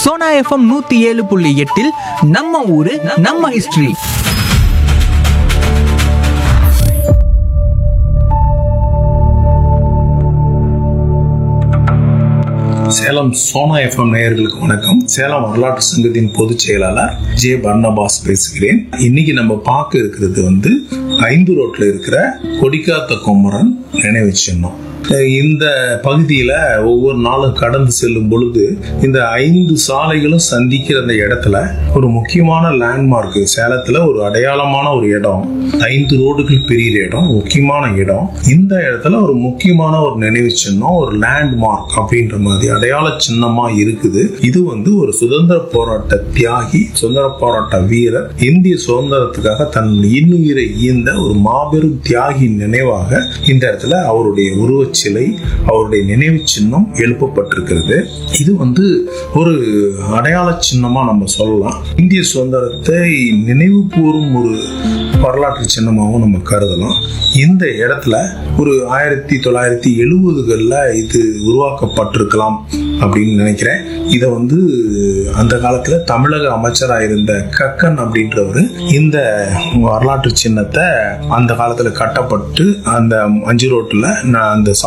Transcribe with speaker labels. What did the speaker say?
Speaker 1: Sona FM நூத்தி ஏழு புள்ளி எட்டில் நம்ம ஊரு நம்ம ஹிஸ்டரி
Speaker 2: சேலம் சோனா எஃப்எம் நேயர்களுக்கு வணக்கம் சேலம் வரலாற்று சங்கத்தின் பொதுச் செயலாளர் ஜே பர்னபாஸ் பேசுகிறேன் இன்னைக்கு நம்ம பார்க்க இருக்கிறது வந்து ஐந்து ரோட்ல இருக்கிற கொடிக்காத்த குமரன் நினைவு சின்னம் இந்த பகுதியில ஒவ்வொரு நாளும் கடந்து செல்லும் பொழுது இந்த ஐந்து சாலைகளும் சந்திக்கிற அந்த இடத்துல ஒரு முக்கியமான லேண்ட்மார்க் சேலத்துல ஒரு அடையாளமான ஒரு இடம் ஐந்து ரோடுகள் பெரிய இடம் முக்கியமான இடம் இந்த இடத்துல ஒரு முக்கியமான ஒரு நினைவு சின்னம் ஒரு லேண்ட்மார்க் அப்படின்ற மாதிரி அடையாள சின்னமா இருக்குது இது வந்து ஒரு சுதந்திர போராட்ட தியாகி சுதந்திர போராட்ட வீரர் இந்திய சுதந்திரத்துக்காக தன் இன்னுயிரை ஈந்த ஒரு மாபெரும் தியாகி நினைவாக இந்த இடத்துல அவருடைய உருவச்சிலை அவருடைய நினைவு சின்னம் எழுப்பப்பட்டிருக்கிறது இது வந்து ஒரு அடையாள சின்னமா நம்ம சொல்லலாம் இந்திய சுதந்திரத்தை நினைவு கூறும் ஒரு வரலாற்று சின்னமாகவும் நம்ம கருதலாம் இந்த இடத்துல ஒரு ஆயிரத்தி தொள்ளாயிரத்தி எழுபதுகளில் இது உருவாக்கப்பட்டிருக்கலாம் அப்படின்னு நினைக்கிறேன் இதை வந்து அந்த காலத்துல தமிழக அமைச்சராக இருந்த கக்கன் அப்படின்றவர் இந்த வரலாற்று சின்னத்தை அந்த காலத்துல கட்டப்பட்டு அந்த அஞ்சு ரோட்டில் அந்த